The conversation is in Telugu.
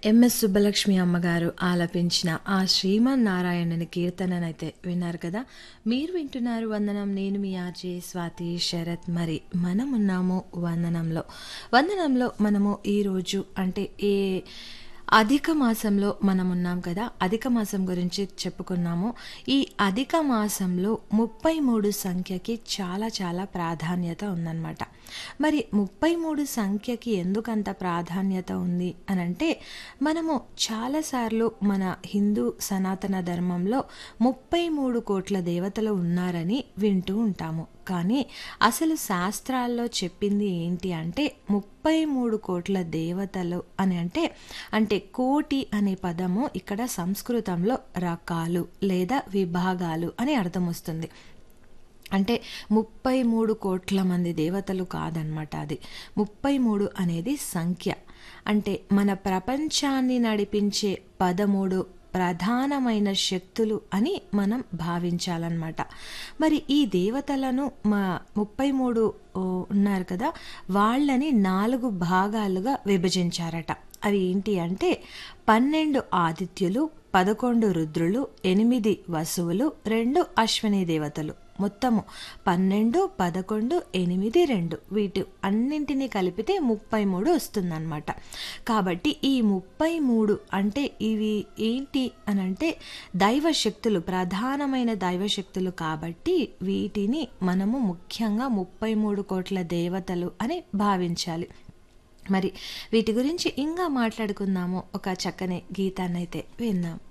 ఎంఎస్ సుబ్బలక్ష్మి అమ్మగారు ఆలపించిన ఆ శ్రీమన్నారాయణుని కీర్తననైతే విన్నారు కదా మీరు వింటున్నారు వందనం నేను మీ ఆర్జే స్వాతి శరత్ మరి మనమున్నాము వందనంలో వందనంలో మనము ఈరోజు అంటే ఏ అధిక మాసంలో మనం ఉన్నాం కదా అధిక మాసం గురించి చెప్పుకున్నాము ఈ అధిక మాసంలో ముప్పై మూడు సంఖ్యకి చాలా చాలా ప్రాధాన్యత ఉందన్నమాట మరి ముప్పై మూడు సంఖ్యకి ఎందుకంత ప్రాధాన్యత ఉంది అని అంటే మనము చాలాసార్లు మన హిందూ సనాతన ధర్మంలో ముప్పై మూడు కోట్ల దేవతలు ఉన్నారని వింటూ ఉంటాము కానీ అసలు శాస్త్రాల్లో చెప్పింది ఏంటి అంటే ముప్పై మూడు కోట్ల దేవతలు అని అంటే అంటే కోటి అనే పదము ఇక్కడ సంస్కృతంలో రకాలు లేదా విభాగాలు అని అర్థం వస్తుంది అంటే ముప్పై మూడు కోట్ల మంది దేవతలు కాదనమాట అది ముప్పై మూడు అనేది సంఖ్య అంటే మన ప్రపంచాన్ని నడిపించే పదమూడు ప్రధానమైన శక్తులు అని మనం భావించాలన్నమాట మరి ఈ దేవతలను మా ముప్పై మూడు ఉన్నారు కదా వాళ్ళని నాలుగు భాగాలుగా విభజించారట అవి ఏంటి అంటే పన్నెండు ఆదిత్యులు పదకొండు రుద్రులు ఎనిమిది వసువులు రెండు అశ్విని దేవతలు మొత్తము పన్నెండు పదకొండు ఎనిమిది రెండు వీటి అన్నింటినీ కలిపితే ముప్పై మూడు వస్తుందన్నమాట కాబట్టి ఈ ముప్పై మూడు అంటే ఇవి ఏంటి అని అంటే దైవశక్తులు ప్రధానమైన దైవశక్తులు కాబట్టి వీటిని మనము ముఖ్యంగా ముప్పై మూడు కోట్ల దేవతలు అని భావించాలి మరి వీటి గురించి ఇంకా మాట్లాడుకుందాము ఒక చక్కని గీతాన్నైతే విన్నాం